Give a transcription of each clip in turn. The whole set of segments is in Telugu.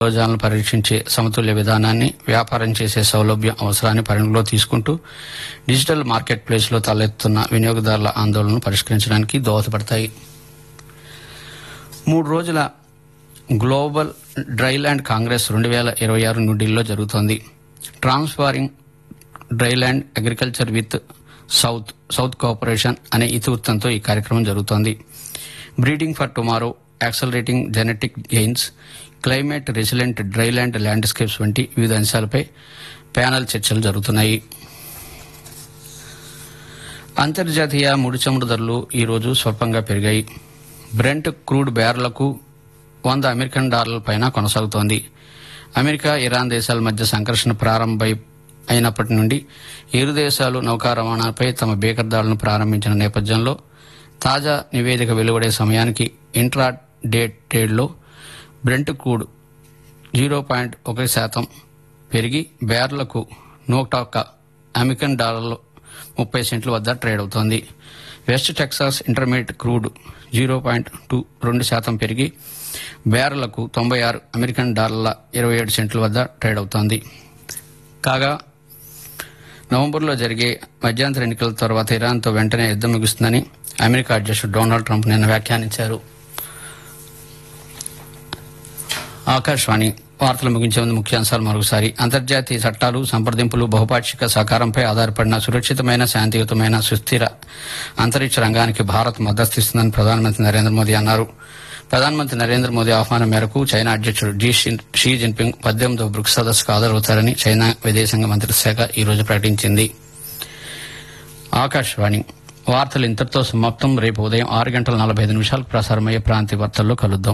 ప్రయోజనాలను పరీక్షించే సమతుల్య విధానాన్ని వ్యాపారం చేసే సౌలభ్యం అవసరాన్ని పరిగణలో తీసుకుంటూ డిజిటల్ మార్కెట్ ప్లేస్లో తలెత్తుతున్న వినియోగదారుల ఆందోళనను పరిష్కరించడానికి దోహదపడతాయి మూడు రోజుల గ్లోబల్ డ్రైల్యాండ్ కాంగ్రెస్ రెండు వేల ఇరవై ఆరు న్యూఢిల్లీలో జరుగుతోంది transforming dryland agriculture with south south cooperation అనే ఇతివృత్తంతో ఈ కార్యక్రమం జరుగుతోంది breeding for tomorrow accelerating genetic gains climate resilient dryland landscapes వంటి వివిధ అంశాలపై ప్యానల్ చర్చలు జరుగుతున్నాయి అంతర్జాతీయ ముడి చమురు ధరలు ఈ రోజు స్వల్పంగా పెరిగాయి బ్రెంట్ క్రూడ్ బ్యారెలకు వంద అమెరికన్ డాలర్ల పైన కొనసాగుతోంది అమెరికా ఇరాన్ దేశాల మధ్య సంఘర్షణ ప్రారంభమై అయినప్పటి నుండి ఇరు దేశాలు నౌకా రవాణాపై తమ బేకర్దాడులను ప్రారంభించిన నేపథ్యంలో తాజా నివేదిక వెలువడే సమయానికి ఇంట్రా డే ట్రేడ్లో బ్రెంట్ క్రూడ్ జీరో పాయింట్ ఒక శాతం పెరిగి బ్యారెలకు నూట ఒక్క అమెరికన్ డాలర్లు ముప్పై సెంట్ల వద్ద ట్రేడ్ అవుతోంది West Texas Intermediate crude zero point two రెండు శాతం పెరిగి బ్యారెలకు తొంభై ఆరు అమెరికన్ డాలర్ల ఇరవై ఏడు సెంట్ల వద్ద ట్రేడ్ అవుతోంది కాగా నవంబర్లో జరిగే మధ్యంతర ఎన్నికల తర్వాత ఇరాన్తో వెంటనే యుద్దం ముగుస్తుందని అమెరికా అధ్యక్షుడు డొనాల్డ్ ట్రంప్ నిన్న వ్యాఖ్యానించారు ఆకాశవాణి వార్తలు ముగించే ముందు ముఖ్యాంశాలు మరొకసారి అంతర్జాతీయ చట్టాలు సంప్రదింపులు బహుపాక్షిక సహకారంపై ఆధారపడిన సురక్షితమైన శాంతియుతమైన సుస్థిర అంతరిక్ష రంగానికి భారత్ మద్దతిస్తుందని ప్రధానమంత్రి నరేంద్ర మోదీ అన్నారు ప్రధానమంత్రి నరేంద్ర మోదీ ఆహ్వానం మేరకు చైనా అధ్యక్షుడు జీ షిన్- షీ జిన్పింగ్ పద్దెనిమిదవ బ్రిక్స్ సదస్సుకు హాజరవుతారని చైనా విదేశాంగ మంత్రిత్వ శాఖ ఈ రోజు ప్రకటించింది ఆకాశవాణి వార్తలు ఇంతటితో సమాప్తం రేపు ఉదయం ఆరు గంటల నలభై ఐదు నిమిషాలకు ప్రసారమయ్యే ప్రాంతీయ వార్తల్లో కలుద్దాం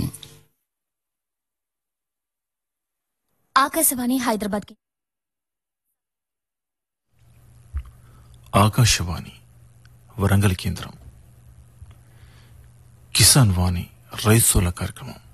ఆకాశవాణి హైదరాబాద్ కి ఆకాశవాణి వరంగల్ కేంద్రం కిసాన్ వాణి రైతుల కార్యక్రమం